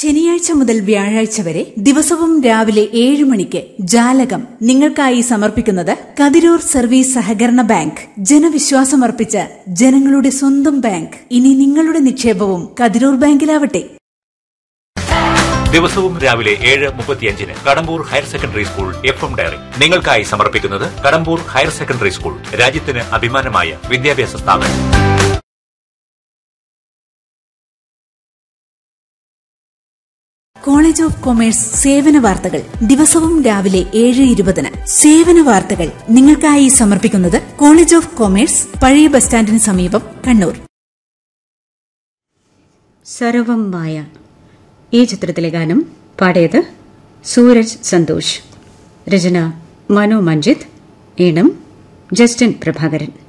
ശനിയാഴ്ച മുതൽ വ്യാഴാഴ്ച വരെ ദിവസവും രാവിലെ ഏഴ് മണിക്ക് ജാലകം നിങ്ങൾക്കായി സമർപ്പിക്കുന്നത് കതിരൂർ സർവീസ് സഹകരണ ബാങ്ക് ജനവിശ്വാസമർപ്പിച്ച ജനങ്ങളുടെ സ്വന്തം ബാങ്ക് ഇനി നിങ്ങളുടെ നിക്ഷേപവും കതിരൂർ ബാങ്കിലാവട്ടെ ദിവസവും രാവിലെ ഏഴ് മുപ്പത്തിയഞ്ചിന് Kadambur higher secondary school F M diary നിങ്ങൾക്കായി സമർപ്പിക്കുന്നത് കടമ്പൂർ ഹയർ സെക്കൻഡറി സ്കൂൾ രാജ്യത്തിന് അഭിമാനമായ വിദ്യാഭ്യാസ സ്ഥാപനം കോളേജ് ഓഫ് കൊമേഴ്സ് സേവന വാർത്തകൾ ദിവസവും രാവിലെ ഏഴ് ഇരുപതിന് സേവന വാർത്തകൾ നിങ്ങൾക്കായി സമർപ്പിക്കുന്നത് കോളേജ് ഓഫ് കൊമേഴ്സ് പഴയ ബസ് സ്റ്റാൻഡിന് സമീപം കണ്ണൂർ സർവം മായ ഈ ചിത്രത്തിലെ ഗാനം പാടിയത് സൂരജ് സന്തോഷ് രചന മനു മഞ്ജിത്ത് ഈണം ജസ്റ്റിൻ പ്രഭാകരൻ